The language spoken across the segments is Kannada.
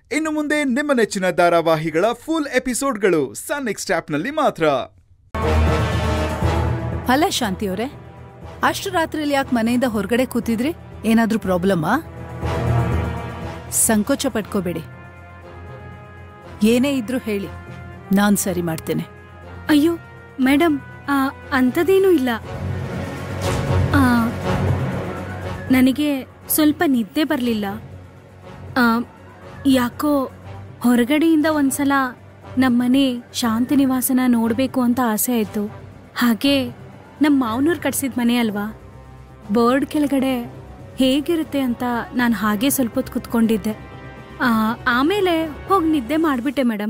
ಇನ್ನು ಮುಂದೆ ನಿಮ್ಮ ನೆಚ್ಚಿನ ಧಾರಾವಾಹಿಗಳ ಫುಲ್ ಎಪಿಸೋಡ್ಗಳು ಸನ್ ನೆಕ್ಸ್ಟ್ ಆಪ್ನಲ್ಲಿ ಮಾತ್ರ ಅಲ್ಲ ಶಾಂತಿಯವರೇ ಅಷ್ಟು ರಾತ್ರಿಯಲ್ಲಿ ಯಾಕೆ ಮನೆಯಿಂದ ಹೊರಗಡೆ ಕೂತಿದ್ರಿ ಏನಾದ್ರೂ ಪ್ರಾಬ್ಲಮ್ಮಾ ಸಂಕೋಚ ಪಟ್ಕೋಬೇಡಿ ಏನೇ ಇದ್ರೂ ಹೇಳಿ ನಾನ್ ಸರಿ ಮಾಡ್ತೇನೆ ಅಯ್ಯೋ ಮೇಡಮ್ ಆ, ಅಂಥದ್ದೇನೂ ಇಲ್ಲ ಆ, ನನಗೆ ಸ್ವಲ್ಪ ನಿದ್ದೆ ಬರಲಿಲ್ಲ ಯಾಕೋ ಹೊರಗಡೆಯಿಂದ ಒಂದ್ಸಲ ನಮ್ಮನೆ ಶಾಂತಿ ನಿವಾಸನ ನೋಡಬೇಕು ಅಂತ ಆಸೆ ಆಯಿತು ಹಾಗೆ ನಮ್ಮ ಮಾವನೂರು ಕಟ್ಸಿದ ಮನೆ ಅಲ್ವಾ ಬೋರ್ಡ್ ಕೆಳಗಡೆ ಹೇಗಿರುತ್ತೆ ಅಂತ ನಾನು ಹಾಗೆ ಸ್ವಲ್ಪ ಹೊತ್ತು ಕುತ್ಕೊಂಡಿದ್ದೆ ಆ, ಆಮೇಲೆ ಹೋಗಿ ನಿದ್ದೆ ಮಾಡಿಬಿಟ್ಟೆ ಮೇಡಮ್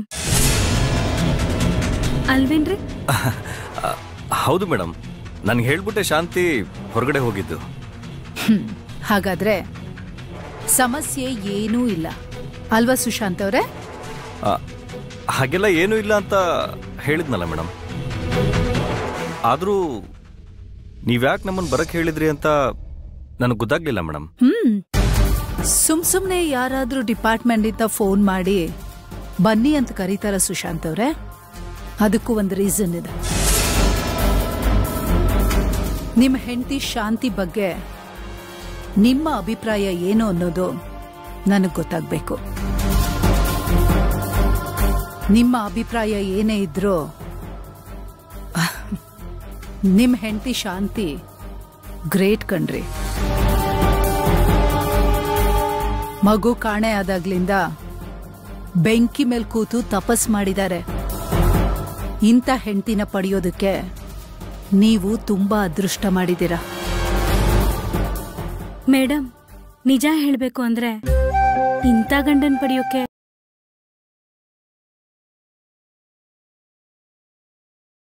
ಅಲ್ವೇನ್ರಿ ಆ, ಹೌದು ಮೇಡಮ್ ನನ್ಗೆ ಹೇಳ್ಬಿಟ್ಟೆ ಶಾಂತಿ ಹೊರಗಡೆ ಹೋಗಿದ್ದು ಹ್ಮ್ ಹಾಗಾದ್ರೆ ಸಮಸ್ಯೆ ಏನೂ ಇಲ್ಲ ಅಲ್ವಾ ಸುಶಾಂತ್ ಅವರೇ ಆ, ಹಾಗೆಲ್ಲ ಏನೂ ಇಲ್ಲ ಅಂತ ಹೇಳಿದ್ನಲ್ಲ ಮೇಡಮ್ ಆದರೂ ನೀವ್ಯಾಕೆ ನಮ್ಮನ್ನು ಬರಕ್ಕೆ ಹೇಳಿದ್ರಿ ಅಂತ ನನಗೆ ಗೊತ್ತಾಗ್ಲಿಲ್ಲ ಮೇಡಮ್ ಹ್ಮ್ ಸುಮ್ ಸುಮ್ನೆ ಯಾರಾದ್ರೂ ಡಿಪಾರ್ಟ್ಮೆಂಟ್ ಇಂದ ಫೋನ್ ಮಾಡಿ ಬನ್ನಿ ಅಂತ ಕರೀತಾರ ಸುಶಾಂತ್ ಅವ್ರೆ ಅದಕ್ಕೂ ಒಂದು ರೀಸನ್ ಇದೆ ನಿಮ್ಮ ಹೆಂಡತಿ ಶಾಂತಿ ಬಗ್ಗೆ ನಿಮ್ಮ ಅಭಿಪ್ರಾಯ ಏನು ಅನ್ನೋದು ನನಗೆ ಗೊತ್ತಾಗ್ಬೇಕು ನಿಮ್ಮ ಅಭಿಪ್ರಾಯ ಏನೇ ಇದ್ರೂ ನಿಮ್ಮ ಹೆಂಡತಿ ಶಾಂತಿ ಗ್ರೇಟ್ ಕಣ್ರಿ ಮಗು ಕಾಣೆ ಆದಾಗ್ಲಿಂದ ಬೆಂಕಿ ಮೇಲ್ ಕೂತು ತಪಸ್ ಮಾಡಿದ್ದಾರೆ ಇಂಥ ಹೆಂಡತಿನ ಪಡೆಯೋದಕ್ಕೆ ನೀವು ತುಂಬಾ ಅದೃಷ್ಟ ಮಾಡಿದ್ದೀರಾ ಮೇಡಮ್ ನಿಜ ಹೇಳ್ಬೇಕು ಅಂದ್ರೆ ಇಂಥ ಗಂಡನ್ ಪಡೆಯೋಕೆ